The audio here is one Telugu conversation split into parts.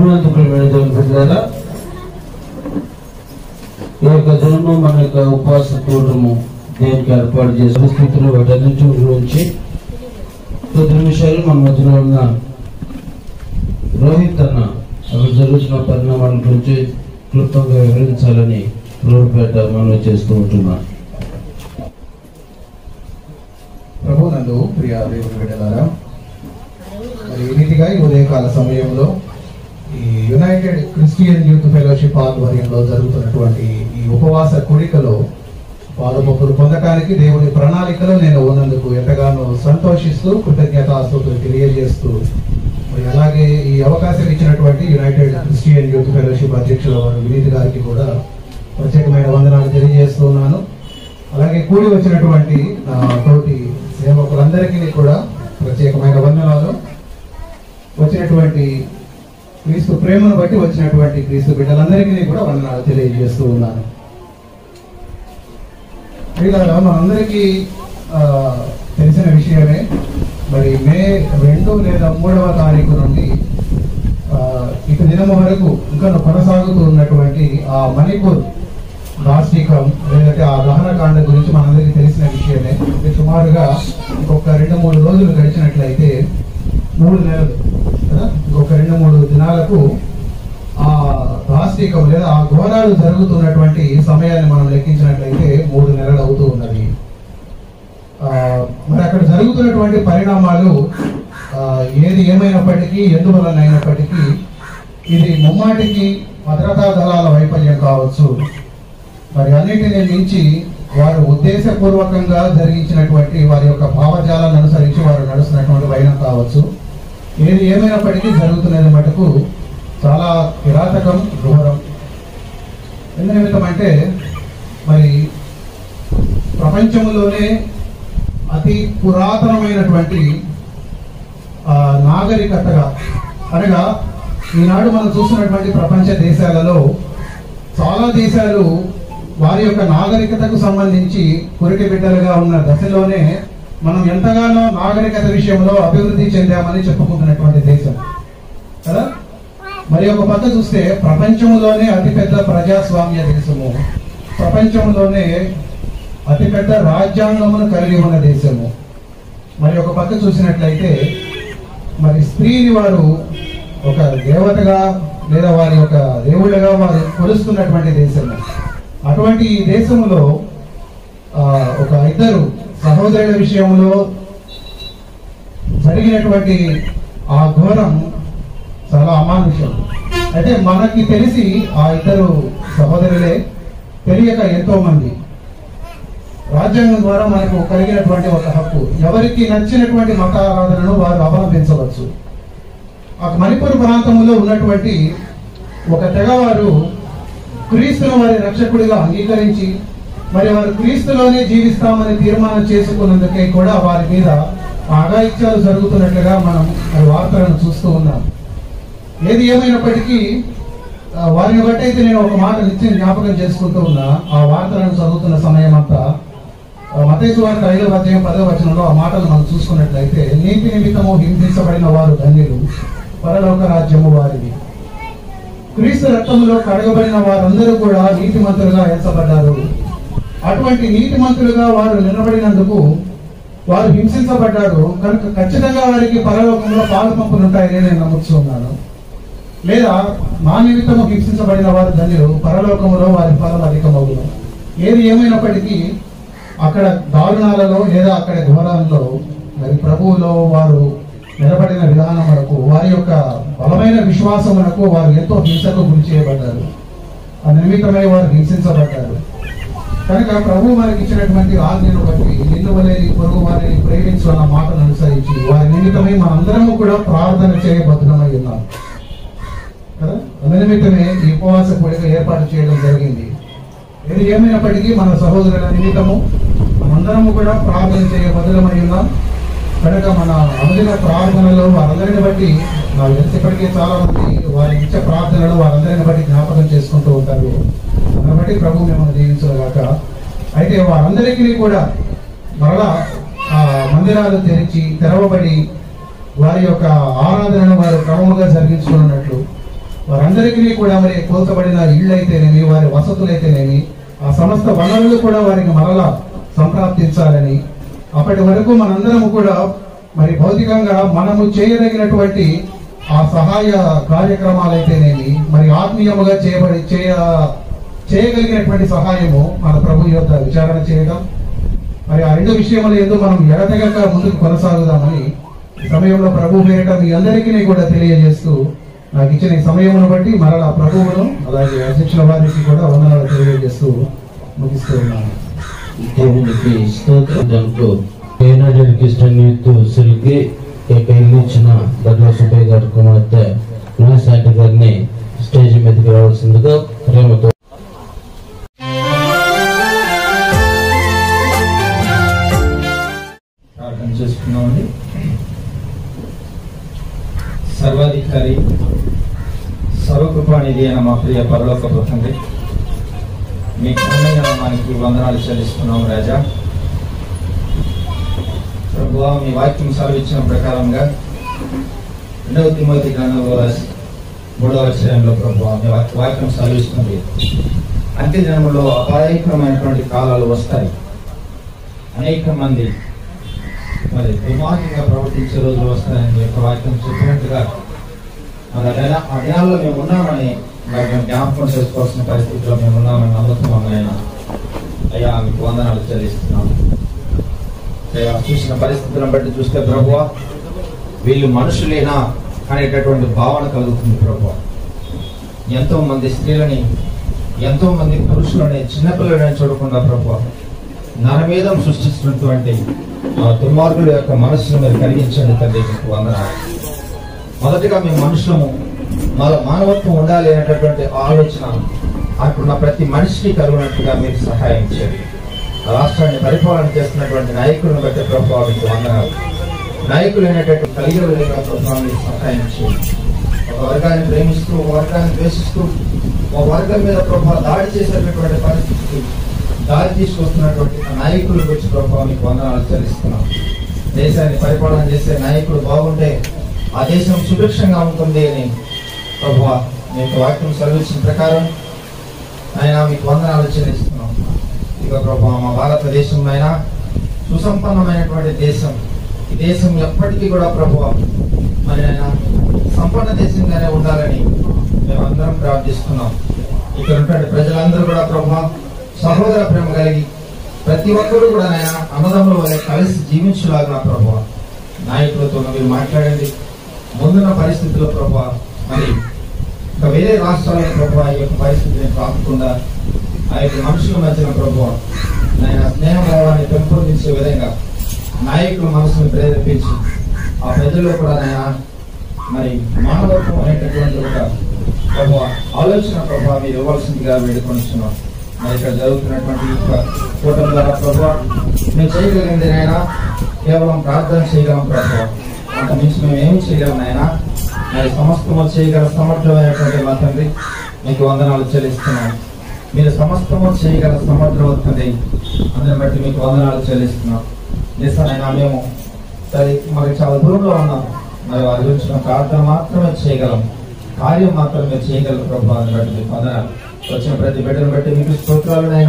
ప్రభునందుకు దేవుని బిడ్డలారా ఈ యొక్క దినము మన యొక్క ఉపవాస కూడము దేనికి ఏర్పాటు చేసిన స్థితిలో వాటన్నిటి గురించి కొద్ది నిమిషాలు మన మధ్యలో ఉన్న రోహిత్ అన్న అక్కడ జరుగుతున్న పరిణామాల గురించి క్లుప్తంగా వివరించాలని రూపేట మనం చేస్తూ ఉంటున్నాం ప్రభు నందు ప్రియ దేవుని బిడ్డలారా మరి ఈ రీతిగా ఈ ఉదయకాల సమయంలో ఈ యునైటెడ్ క్రిస్టియన్ యూత్ ఫెలోషిప్ ఆధ్వర్యంలో జరుగుతున్నటువంటి ఈ ఉపవాస కూడికలో పాదపొప్పులు పొందటానికి దేవుని ప్రణాళికలో నేను ఉన్నందుకు ఎంతగానో సంతోషిస్తూ కృతజ్ఞతాస్తుతులు తెలియజేస్తూ మరి అలాగే ఈ అవకాశం ఇచ్చినటువంటి యునైటెడ్ క్రిస్టియన్ యూత్ ఫెలోషిప్ అధ్యక్షుల వారు వినీత్ గారికి కూడా ప్రత్యేకమైన వందనాలు తెలియజేస్తున్నాను అలాగే కూడి వచ్చినటువంటి నా తోటి సేవకులందరికీ కూడా ప్రత్యేకమైన వందనాలు వచ్చినటువంటి క్రీస్తు ప్రేమను బట్టి వచ్చినటువంటి క్రీస్తు బిడ్డలందరికీ కూడా వందనాలు తెలియజేస్తూ ఉన్నాను ప్రియులారా మనందరికీ ఆ, తెలిసిన విషయమే మరి మే రెండు లేదా మూడవ తారీఖు నుండి ఆ, ఇక దినం వరకు ఇంకా కొనసాగుతూ ఉన్నటువంటి ఆ మణిపూర్ దాష్టికం లేదంటే ఆ దహనకాండ గురించి మనందరికీ తెలిసిన విషయమే అంటే సుమారుగా ఇంకొక రెండు మూడు రోజులు గడిచినట్లయితే మూడు నెలలు కదా ఇంకొక రెండు మూడు దినాలకు ఆ దాష్టికం లేదా ఆ ఘోరాలు జరుగుతున్నటువంటి సమయాన్ని మనం లెక్కించినట్లయితే మూడు నెలలు అవుతూ ఉన్నది ఆ, మరి అక్కడ జరుగుతున్నటువంటి పరిణామాలు ఆ, ఏది ఏమైనప్పటికీ ఎందువలన అయినప్పటికీ ఇది ముమ్మాటికి భద్రతా దళాల వైఫల్యం కావచ్చు మరి అన్నిటిని మించి వారు ఉద్దేశపూర్వకంగా జరిగించినటువంటి వారి యొక్క భావజాలను అనుసరించి వారు నడుస్తున్నటువంటి వైనం కావచ్చు ఏది ఏమైనప్పటికీ జరుగుతున్నది మటుకు చాలా కిరాతకం ఘోరం ఎందు నిమిత్తం అంటే మరి ప్రపంచంలోనే అతి పురాతనమైనటువంటి ఆ, నాగరికతగా అనగా ఈనాడు మనం చూస్తున్నటువంటి ప్రపంచ దేశాలలో చాలా దేశాలు వారి యొక్క నాగరికతకు సంబంధించి కురికి బిడ్డలుగా ఉన్న దశలోనే మనం ఎంతగానో నాగరికత విషయంలో అభివృద్ధి చెందామని చెప్పుకుంటున్నటువంటి దేశం కదా మరి ఒక పక్క చూస్తే ప్రపంచంలోనే అతిపెద్ద ప్రజాస్వామ్య దేశము ప్రపంచంలోనే అతిపెద్ద రాజ్యాంగమును కలిగి ఉన్న దేశము మరి ఒక పక్క చూసినట్లయితే మరి స్త్రీని వారు ఒక దేవతగా లేదా వారి యొక్క దేవుళ్ళగా వారు కొలుస్తున్నటువంటి దేశము అటువంటి ఈ దేశంలో ఆ, ఒక ఇద్దరు సహోదరుల విషయంలో జరిగినటువంటి ఆ ఘోరం చాలా అమానుషం అయితే మనకి తెలిసి ఆ ఇద్దరు సహోదరులే తెలియక ఎంతో మంది రాజ్యాంగం ద్వారా మనకు కలిగినటువంటి ఒక హక్కు ఎవరికి నచ్చినటువంటి మత ఆరాధనను వారు అవలంబించవచ్చు ఆ మణిపూర్ ప్రాంతంలో ఉన్నటువంటి ఒక తెగవారు క్రీస్తును వారి రక్షకుడిగా అంగీకరించి మరి వారు క్రీస్తులోనే జీవిస్తామని తీర్మానం చేసుకున్నందుకే కూడా వారి మీద అఘాయిత్యాలు జరుగుతున్నట్లుగా మనం మరి వార్తలను చూస్తూ ఉన్నాం ఏది ఏమైనప్పటికీ ఆ, వారిని బట్టి అయితే నేను ఒక మాట నిత్యం జ్ఞాపకం చేసుకుంటూ ఉన్నా ఆ వార్తలను చదువుతున్న సమయం అంతా మతేసు వార్త ఐదవ అధ్యాయం పదవ వచనంలో ఆ మాటలు మనం చూసుకున్నట్లయితే నీతి నిమిత్తము హింసించబడిన వారు ధన్యులు పరలోక రాజ్యము వారిది క్రీస్తు రక్తంలో కడగబడిన వారందరూ కూడా నీతిమంతులుగా ఎంచబడ్డారు అటువంటి నీతిమంతులుగా వారు నిలబడినందుకు వారు హింసించబడ్డారు కనుక ఖచ్చితంగా వారికి పరలోకంలో పాలు పంపులు ఉంటాయని నేను నమ్ముతున్నాను లేదా మా నిమిత్తము హింసించబడిన వారు ధన్యులు పరలోకములో వారి ఫలం అధికమవును ఏది ఏమైనప్పటికీ అక్కడ దారుణాలలో లేదా అక్కడ ఘోరాల్లో మరి ప్రభువులో వారు నిలబడిన విధానములకు వారి యొక్క బలమైన విశ్వాసములకు వారు ఎంతో హింసకు గురి చేయబడ్డారు ఆ నిమిత్తమై వారు హింసించబడ్డారు కనుక ప్రభు మనకి ఇచ్చినటువంటి ఆజ్ఞను బట్టి నిన్ను వలేని పొరుగు వారిని ప్రేమించు అన్న మాటను అనుసరించి వారి నిమిత్తమై మనందరము కూడా ప్రార్థన చేయబద్ధమై ఉన్నాం కదా అందు నిమిత్తమే ఈ ఉపవాస కూడిక ఏర్పాటు చేయడం జరిగింది ఏది ఏమైనప్పటికీ మన సహోదరుల నిమిత్తము మనందరము కూడా ప్రార్థన చేయ బదులమై ఉన్నాం కనుక మన అనుదిన ప్రార్థనలో వారందరిని బట్టి నాకు తెలిసి ఇప్పటికే చాలా మంది వారి ఇచ్చే ప్రార్థనలు వారందరిని బట్టి జ్ఞాపకం చేసుకుంటూ ఉంటారు దాన్ని బట్టి ప్రభు మిమ్మల్ని దీవించగాక అయితే వారందరికీ కూడా మరలా ఆ మందిరాలు తెరిచి తెరవబడి వారి యొక్క ఆరాధనను వారు క్రమముగా జరిగించుకున్నట్లు వారందరికీ కూడా మరి కోల్చబడిన ఇళ్ళు అయితేనేమి వారి వసతులు అయితేనేమి ఆ సమస్త వనరులు కూడా వారికి మరలా సంప్రాప్తించాలని అప్పటి వరకు మనందరము కూడా మరి భౌతికంగా మనము చేయదగినటువంటి ఆ సహాయ కార్యక్రమాలు అయితేనేమి మరి ఆత్మీయముగా చేయబడి చేయ చేయగలిగినటువంటి సహాయము మన ప్రభు యొక్క విచారణ చేయడం మరి ఆ రెండు విషయముల ఎందు మనం ఎడతెగక ముందుకు కొనసాగుదామని ఈ సమయంలో ప్రభు పేరిట మీ అందరికీ కూడా తెలియజేస్తూ నాకు ఇచ్చిన ఈ సమయమును బట్టి మరలా ప్రభువును అలాగే అధ్యక్షుల వారికి కూడా వందనాలు తెలియజేస్తూ ముగిస్తూ ఉన్నాను దేవునికి స్తోత్రంతో ఏనాడు క్రిస్టియన్ యూత్ సిల్కి ఇక ఇల్లు ఇచ్చిన గడ్ల సుబ్బయ్య గారి కుమార్తె వినాశాంటి గారిని స్టేజ్ మీదకి రావాల్సిందిగా ప్రేమతో ప్రార్థన చేసుకున్నామండి సర్వాధికారి సర్వకృపానిధి అయిన మా ప్రియ పరలోక తండ్రి మీ కన్నయ్య నామానికి వందనాలు చెల్లిస్తున్నాం రాజా ప్రభువా మీ వాక్యం సెలవిచ్చిన ప్రకారంగా రెండవ తిమోతి గ్రంథంలో రాసి మూడవ అధ్యాయంలో ప్రభువా మీ వాక్- వాక్యం సెలవిస్తుంది అంత్య జన్మలో అపాయకరమైనటువంటి కాలాలు వస్తాయి అనేక మంది మరి దుర్మార్గంగా ప్రవర్తించే రోజులు వస్తాయని మీ యొక్క వాక్యం చెప్పినట్టుగా మరి ఆ దిన- ఆ దినాల్లో మేము ఉన్నామని మరి మేము జ్ఞాపకం చేసుకోవాల్సిన పరిస్థితిలో మేము ఉన్నామని నమ్ముతున్నాం ఆయన అయ్యా మీకు వందనాలు చెల్లిస్తున్నాం అయ్యా చూసిన పరిస్థితులను బట్టి చూస్తే ప్రభువా వీళ్ళు మనుషులేనా అనేటటువంటి భావన కలుగుతుంది ప్రభువా ఎంతో మంది స్త్రీలని ఎంతో మంది పురుషులని చిన్నపిల్లలని చూడకుండా ప్రభువా నరమేధం సృష్టిస్తున్నటువంటి ఆ దుర్మార్గుల యొక్క మనస్సును మీరు కలిగించండి తండ్రి మీకు వందనాలు మొదటిగా మేము మనుషులము మన మానవత్వం ఉండాలి అనేటటువంటి ఆలోచన అక్కడున్న ప్రతి మనిషికి కలుగునట్టుగా మీరు సహాయం చేయండి ఆ రాష్ట్రాన్ని పరిపాలన చేస్తున్నటువంటి నాయకులను బట్టి ప్రభావం మీకు వందనాలు నాయకులు అనేటటువంటి కలిగిన విధంగా ప్రభావం మీరు సహాయం చేయండి ఒక వర్గాన్ని ప్రేమిస్తూ ఒక వర్గాన్ని ద్వేషిస్తూ ఒక వర్గం మీద ప్రభావ దాడి చేసేటటువంటి పరిస్థితికి దారి తీసుకొస్తున్నటువంటి ఆ నాయకుల గురించి ప్రభావం మీకు వందనాలు చెల్లిస్తున్నాం దేశాన్ని పరిపాలన చేసే నాయకుడు బాగుంటే ఆ దేశం సుభిక్షంగా ఉంటుంది అని ప్రభావ మీకు వాక్యం సెలవిచ్చిన ప్రకారం ఆయన మీకు వందనాలు చెల్లిస్తున్నాం ఇక ప్రభావ మా భారతదేశంలో అయినా సుసంపన్నమైనటువంటి దేశం ఈ దేశం ఎప్పటికీ కూడా ప్రభావ మరి ఆయన సంపన్న దేశంగానే ఉండాలని మేమందరం ప్రార్థిస్తున్నాం ఇక్కడ ఉన్నటువంటి ప్రజలందరూ కూడా ప్రభావ సహోదర ప్రేమ కలిగి ప్రతి ఒక్కరు కూడా నాయన అన్నదమ్ముల వల్ల కలిసి జీవించులాగా ప్రభావ నాయకులతో మీరు మాట్లాడండి ముందున్న పరిస్థితుల్లో ప్రభావ మరి ఇంకా వేరే రాష్ట్రాల ప్రభావ ఈ యొక్క పరిస్థితిని కాకుండా ఆ యొక్క మనుషుల మధ్యన ప్రభావ ఆయన స్నేహ భావాన్ని పెంపొందించే విధంగా నాయకుల మనసును ప్రేరేపించి ఆ ప్రజల్లో కూడా ఆయన మరి మానవత్వం అనేటటువంటి ఒక ప్రభావ ఆలోచన ప్రభావ మీరు ఇవ్వాల్సిందిగా వేడుకొనిస్తున్నాం మరి ఇక్కడ జరుగుతున్నటువంటి ఈ యొక్క కూటమి ద్వారా ప్రభావ మేము చేయగలిగింది నాయన కేవలం ప్రార్థన చేయగలం ప్రభావ అంత మించి మేము ఏం చేయగలం నాయన మరి సమస్తము చేయగల సమర్థమైనటువంటి మా తండ్రి మీకు వందనాలు చెల్లిస్తున్నాం మీరు సమస్తము చేయగల సమర్థవంతండి అందరిని బట్టి మీకు వందనాలు చెల్లిస్తున్నాం నిజమైనా మేము సరే మరి చాలా దూరంలో ఉన్నాం మరి వారి గురించి మేము ప్రార్థన మాత్రమే చేయగలం కార్యం మాత్రమే మీరు చేయగలరు ప్రభావ అని బట్టి మీకు వందనాలు వచ్చిన ప్రతి బిడ్డను బట్టి మీకు స్తోత్రాలు నైనా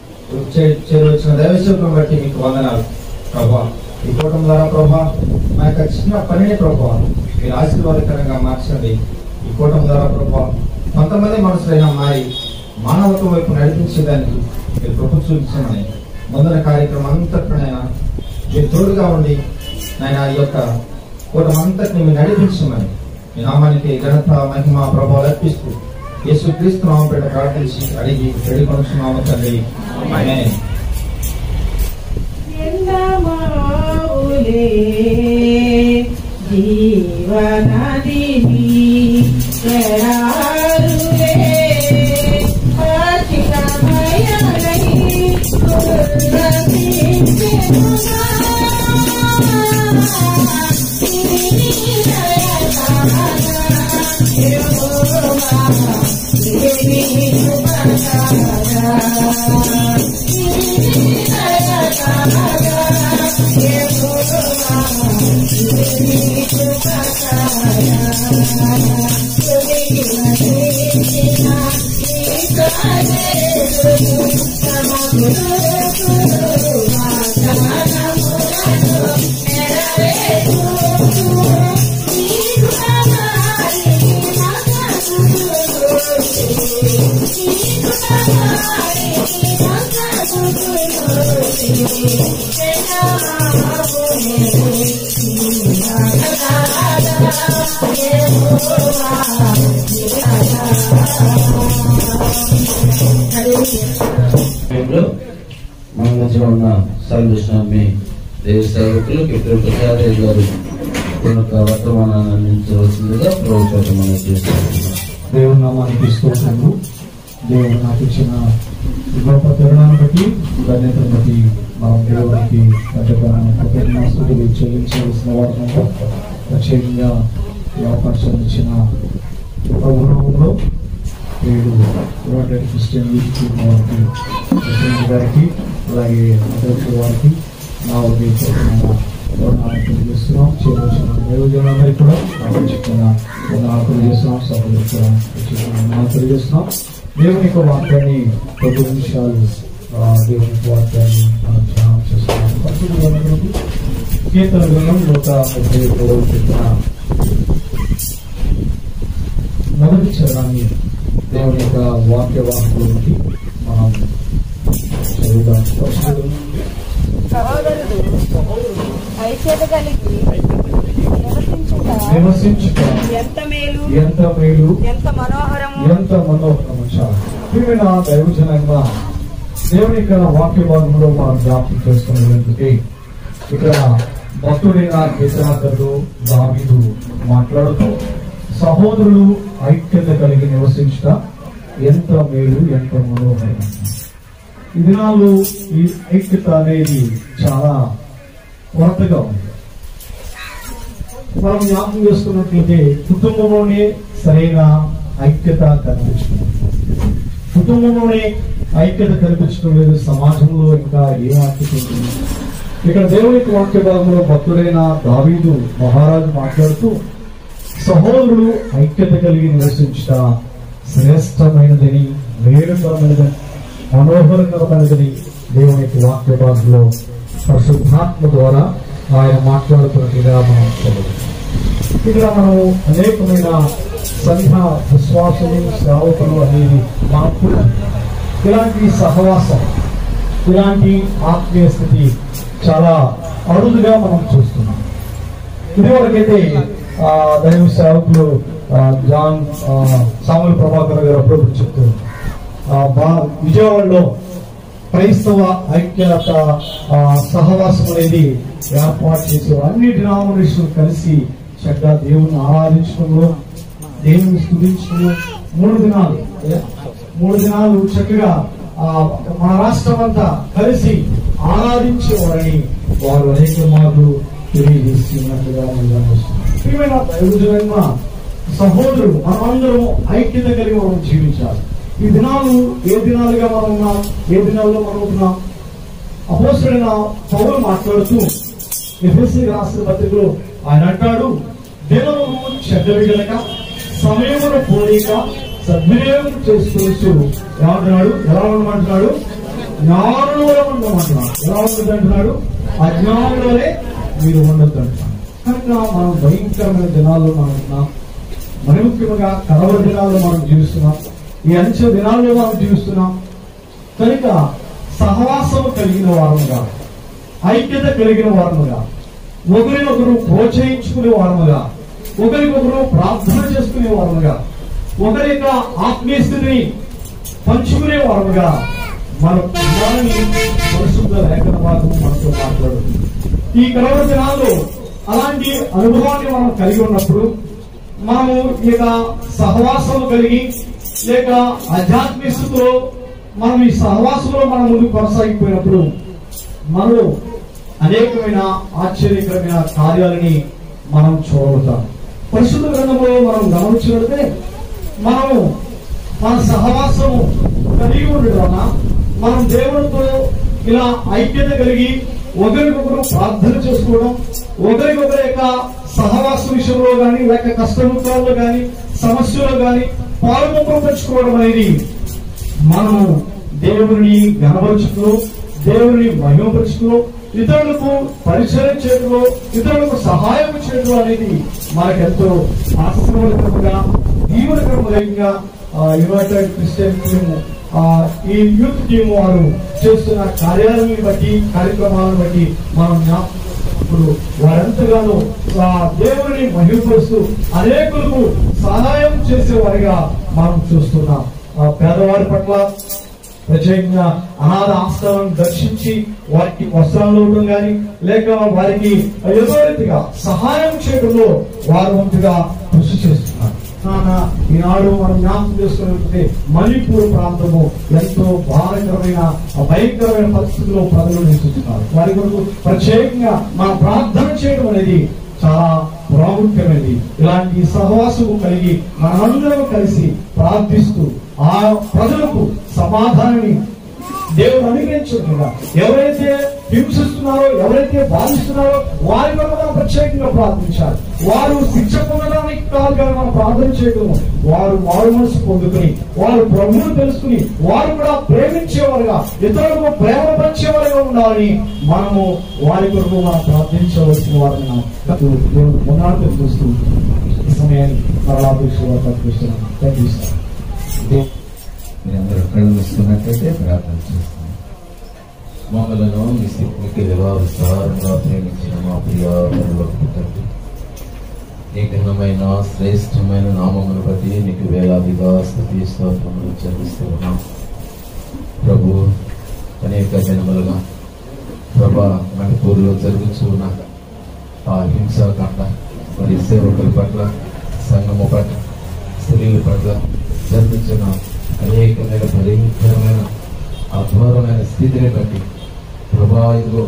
చేరు వచ్చిన దైవశిల్పం బట్టి మీకు వందనాలు ప్రభా ఈ కూటమి ద్వారా ప్రభా మా యొక్క చిన్న పనిని ప్రభా మీరు ఆశీర్వాదకరంగా మార్చండి ఈ కూటమి ద్వారా ప్రభా కొంతమంది మనసులైనా మారి మానవత్వం వైపు నడిపించేదానికి మీరు కృప చూపించమని ముందున కార్యక్రమం అంతటినైనా మీరు తోడుగా ఉండి నాయన ఈ యొక్క కూటమి అంతటిని మీరు నడిపించమని మీ నామానికి ఘనత మహిమ ప్రభావాలు అర్పిస్తూ యేసు క్రీస్తు నామపేట ప్రార్థించి అడిగి వేడుకొనుచున్నాము తండ్రి ఆమేన్. ఎండమావులే జీవనదిని ఎడారులే పచ్చికమయనై కుర్రసించెనుగా. యెహోవా, దేవి కృపకారా. Thank you. సమయంలో మన మధ్య ఉన్న సర్వస్వామి దేవ సేవకులు కిట్టర్ ప్రసాద్ గారు యొక్క వర్తమానాన్ని అందించవలసిందిగా ప్రభుత్వం మనం చేస్తున్నాం దేవుని నామానికి స్తోత్రము దేవుడు నాకు ఇచ్చిన ఈ గొప్ప తరుణాన్ని బట్టి ధన్యతను బట్టి మనం దేవునికి కృతజ్ఞాస్తులు చెల్లించవలసిన వారంలో ప్రత్యేకంగా ఈ అవకాశం ఇచ్చిన ప్రభుత్వంలో నేడు రోటరీ క్రిస్టియన్ యూత్ టీమ్ వారికి ప్రెసిడెంట్ గారికి అలాగే అధ్యక్షుల వారికి నా ఉద్దేశించిన వందనాలు తెలియజేస్తున్నాం చేయవలసిన నియోజకవర్గానికి కూడా నా ప్రత్యేకంగా వందనాలు తెలియజేస్తున్నాం సభ్యులకు కూడా ప్రత్యేకంగా వందనాలు తెలియజేస్తున్నాం దేవుని యొక్క వాక్యాన్ని కొద్ది నిమిషాలు ఆ, దేవుని యొక్క వాక్యాన్ని మనం ధ్యానం చేస్తున్నాం పరిశుద్ధ గ్రంథములకు కీర్తన గ్రంథం నూట ముప్పై మూడవ కీర్తన మొదటి చరణాన్ని దేవుని యొక్క వాక్య వాక్కులకి మనం చదువుదాం పరిశుద్ధ గ్రంథం సహోదరుడు ఐక్యత కలిగి నివసించుట నివసించుట ఎంత మేలు ఎంత మేలు ఎంత మనోహరము ఎంత మనోహరము చాలా ప్రియమైన దైవజనంగా దేవుని యొక్క వాక్య భాగంలో మనం జ్ఞాపకం చేసుకున్నటువంటి ఇక్కడ భక్తుడైన కీర్తనాకరుడు దావీదు మాట్లాడుతూ సహోదరులు ఐక్యత కలిగి నివసించుట ఎంత మేలు ఎంత మనోహరం ఈ దినాల్లో ఈ ఐక్యత అనేది చాలా కొరతగా ఉంది మనం జ్ఞాపకం చేసుకున్నట్లయితే కుటుంబంలోనే సరైన ఐక్యత కనిపించడం కుటుంబంలోనే ఐక్యత కనిపించడం లేదు సమాజంలో ఇంకా ఏం ఐక్యత ఉంటుంది ఇక్కడ దేవుని యొక్క వాక్య భాగంలో భక్తుడైన దావీదు మహారాజు మాట్లాడుతూ సహోదరులు ఐక్యత కలిగి నివసించుట శ్రేష్టమైనదని మేలుకరమైనదని మనోహరకరమైనదని దేవుని యొక్క వాక్య భాగంలో పరిశుద్ధాత్మ ద్వారా ఆయన మాట్లాడుతున్నట్టుగా మనం చూడవచ్చు ఇక్కడ మనం అనేకమైన సంఘ విశ్వాసులు సేవకులు అనేది మనకు ఇలాంటి సహవాసం ఇలాంటి ఆత్మీయ స్థితి చాలా అరుదుగా మనం చూస్తున్నాం ఇదివరకైతే ఆ, దైవ సేవకులు ఆ, జాన్ ఆ, సాముల ప్రభాకర్ గారు అప్పుడప్పుడు చెప్తూ ఆ, బా- విజయవాడలో క్రైస్తవ ఐక్యత ఆ, సహవాసం అనేది ఏర్పాటు చేసి అన్ని డినామినేషన్లు కలిసి చక్కగా దేవుని ఆరాధించడంలో దేవుని స్థుతించడంలో మూడు దినాలు ఏ? మూడు దినాలు చక్కగా ఆ, మన రాష్ట్రం అంతా కలిసి ఆరాధించేవారని వారు అనేక మార్లు తెలియజేస్తున్నట్లుగా మనం గమనిస్తున్నాం. ప్రియమైన దైవజనంగా సహోదరుడు మనమందరం ఐక్యత కలిగి మనం జీవించాలి ఈ దినాలు ఏ దినాలుగా మనం ఉన్నాం ఏ దినాల్లో మనం ఉంటున్నాం అపోసరైన పౌరులు మాట్లాడుతూ ఎఫ్ఎస్సి రాసిన పత్రికలో ఆయన అంటాడు దినము చెడ్డవి గనక సమయమును పోనీక సద్వినియోగం చేసుకోవచ్చు ఏమంటున్నాడు ఎలా ఉండమంటున్నాడు జ్ఞానుల ఉండమంటున్నాడు ఎలా ఉంటుంది అంటున్నాడు అజ్ఞానులనే మీరు ఉండొద్దు అంటున్నాడు కనుక మనం భయంకరమైన దినాల్లో మనం ఉన్నాం మరి ముఖ్యంగా కడవరి దినాల్లో మనం జీవిస్తున్నాం ఈ అంచె దినాల్లో మనం జీవిస్తున్నాం కనుక సహవాసం కలిగిన వారముగా ఐక్యత కలిగిన వారముగా ఒకరినొకరు ప్రోత్సహించుకునే వారముగా ఒకరికొకరు ప్రార్థన చేసుకునే వారముగా ఒకరి యొక్క ఆత్మీయ స్థితిని పంచుకునే వారముగా మన పిల్లలని పరిశుద్ధ లేఖన భాగం మనతో మాట్లాడుతుంది ఈ కలవర దినాల్లో అలాంటి అనుభవాన్ని మనం కలిగి ఉన్నప్పుడు మనము ఈ యొక్క సహవాసం కలిగి లేక ఆధ్యాత్మిక స్థితిలో మనం ఈ సహవాసంలో మనం ముందుకు కొనసాగిపోయినప్పుడు మనలో అనేకమైన ఆశ్చర్యకరమైన కార్యాలని మనం చూడగలుగుతాం పరిశుద్ధ గ్రంథంలో మనం గమనించినట్లయితే మనము మన సహవాసము కలిగి ఉండడం వలన మనం దేవునితో ఇలా ఐక్యత కలిగి ఒకరికొకరు ప్రార్థన చేసుకోవడం ఒకరికొకరి యొక్క సహవాస విషయంలో గాని లేక కష్టముఖాల్లో గాని సమస్యలో గాని పాల్గొంపులు పెంచుకోవడం అనేది మనము దేవుని గణపరచుకును దేవుని మహిమపరచుకును ఇతరులకు పరిచయం చేయడంలో ఇతరులకు సహాయం చేయడం అనేది మనకెంతో ఆశీర్వదకరంగా దీవనకరంగా యునైటెడ్ క్రిస్టియన్ టీమ్ ఆ, ఈ యూత్ టీం వారు చేస్తున్న కార్యాలను బట్టి కార్యక్రమాలను బట్టి మనం జ్ఞాపకం ఇప్పుడు వారెంతగానో ఆ దేవుని మహిమపరుస్తూ అనేకులకు సహాయం చేసేవారిగా మనం చూస్తున్నాం ఆ పేదవారి పట్ల ప్రత్యేకంగా అనాథ ఆశ్రమం దర్శించి వారికి వస్త్రాలు ఇవ్వడం కానీ లేక వారికి ఏదో రీతిగా సహాయం చేయడంలో వారు వంతుగా కృషి చేస్తున్నారు నాన్న ఈనాడు మనం జ్ఞాపకం చేసుకున్నట్లయితే మణిపూర్ ప్రాంతము ఎంతో బాధకరమైన భయంకరమైన పరిస్థితుల్లో ప్రజలు నివసిస్తున్నారు వారి కొరకు ప్రత్యేకంగా మన ప్రార్థన చేయడం అనేది చాలా ప్రాముఖ్యమైనది ఇలాంటి సహవాసము కలిగి మనందరం కలిసి ప్రార్థిస్తూ ఆ ప్రజలకు సమాధానాన్ని దేవుడు అనుగ్రహించుగా ఎవరైతే హింసిస్తున్నారో ఎవరైతే బాధిస్తున్నారో వారి వల్ల మనం ప్రత్యేకంగా ప్రార్థించాలి వారు శిక్ష పొందడానికి కాదు కానీ మనం ప్రార్థన చేయడం వారు మారు మనసు పొందుకుని వారు ప్రభువును తెలుసుకుని వారు కూడా ప్రేమించేవారుగా ఇతరులకు ప్రేమ పంచేవారుగా ఉండాలని మనము వారి కొరకు మనం ప్రార్థించవలసిన వారిని దేవుడు మొన్నాడు చూస్తూ ఈ సమయాన్ని మరలా ప్రార్థిస్తున్నాను థ్యాంక్ యూ సార్ మీరందరూ కళ్ళు మూసుకున్నట్లయితే ప్రార్థన చేస్తాం మమ్మలను మీ స్థితికి వివాహసారంగా ప్రేమించిన మా ప్రియ పరలోకపు తండ్రి నీ ఘనమైన శ్రేష్టమైన నామమును బట్టి నీకు వేలాదిగా స్థుతి స్తోత్రములు చెల్లిస్తూ ఉన్నాం ప్రభు అనేక జన్మలుగా ప్రభా మణిపూర్లో జరుగుతూ ఉన్న ఆ హింసాకాండ మరి సేవకుల పట్ల సంఘము పట్ల స్త్రీల పట్ల జరుగుతున్న అనేకమైన భయంకరమైన అఘోరమైన స్థితిని బట్టి ప్రభా ఇదిగో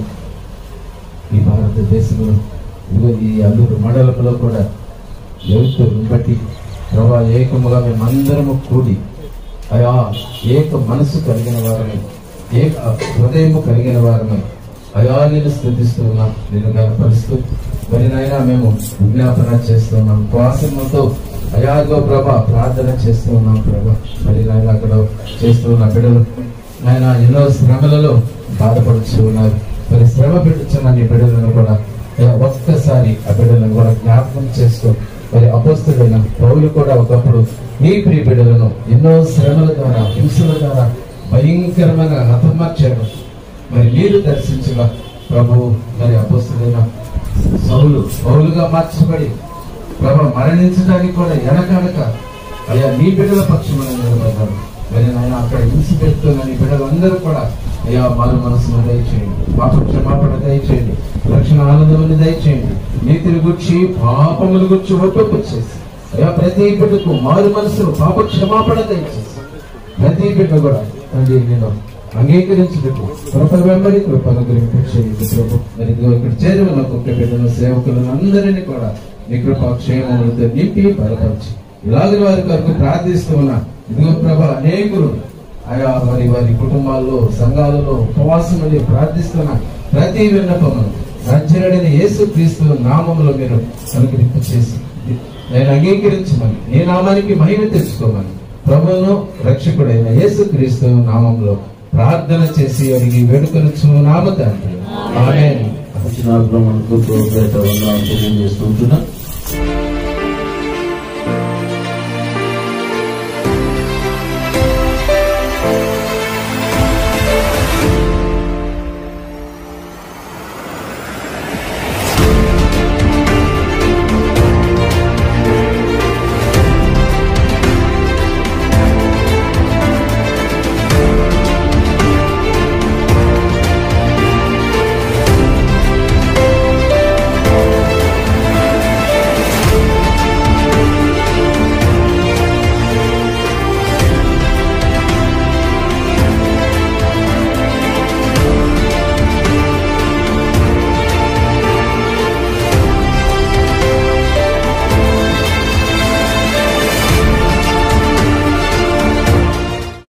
ఈ భారతదేశంలో ఇదిగో ఈ అల్లూరు మండలంలో కూడా జరుగుతున్న బట్టి ప్రభా ఏకముగా మేమందరము కూడి అయా ఏక మనసు కలిగిన వారమే ఏక హృదయము కలిగిన వారమే అయా నేను స్థుతిస్తూ ఉన్నాం నేను కనపరుస్తూ మరి నాయన మేము విజ్ఞాపన చేస్తున్నాం శ్వాసముతో అయాగో ప్రభా ప్రార్థన చేస్తూ ఉన్నాం ప్రభా మరి నాయన అక్కడ చేస్తూ ఉన్న బిడ్డలు నాయన ఎన్నో శ్రమలలో బాధపడుతూ ఉన్నారు మరి శ్రమ పెట్టుచున్న నీ బిడ్డలను కూడా అయ్యా, ఒక్కసారి ఆ బిడ్డలను కూడా జ్ఞాపకం చేసుకో మరి అపస్తుడైన పౌలు కూడా ఒకప్పుడు నీ ప్రియ బిడ్డలను ఎన్నో శ్రమల ద్వారా హింసల ద్వారా భయంకరమైన హతమార్చాడు మరి మీరు దర్శించగా ప్రభు మరి అపస్తుడైన సౌలు పౌలుగా మార్చబడి ప్రభు మరణించడానికి కూడా వెనకనక అయ్యా నీ బిడ్డల పక్షమున నిలబడ్డాడు మరి నాయన అక్కడ హింస పెడుతున్న నీ బిడ్డలందరూ కూడా అయ్యా మారు మనసును దయచేయండి పాప క్షమాపణ దయచేయండి రక్షణ ఆనందముని దయచేయండి నీతిని గుర్చి పాపములు గుర్చి ఒప్పొప్పు చేసి అయ్యా ప్రతి బిడ్డకు మారు మనసును పాప క్షమాపణ దయచేసి ప్రతి బిడ్డ కూడా తండ్రి నేను అంగీకరించుటకు కృప వెంబడి కృప అనుగ్రహించేది ప్రభు మరి ఇదిగో ఇక్కడ చేరి ఉన్న కుక్క బిడ్డల సేవకులను అందరినీ కూడా నీ కృప క్షేమములతో నింపి బలపరిచి ఇలాగ వారి కొరకు ప్రార్థిస్తూ ఉన్నా ఇదిగో ప్రభ అనేకులు ఆయా వారి వారి కుటుంబాల్లో సంఘాలలో ఉపవాసం అని ప్రార్థిస్తున్న ప్రతి విన్నపమును రక్షణుడైన యేసు క్రీస్తు నామములో మీరు అనుగ్రహింప చేసి నేను అంగీకరించమని నీ నామానికి మహిమ తెచ్చుకోమని ప్రభువును రక్షకుడైన యేసు క్రీస్తు నామంలో ప్రార్థన చేసి అడిగి వేడుకొనుచు నామ తండ్రి ఆమేన్ వచ్చిన మనకు తెలియజేస్తుంటున్నా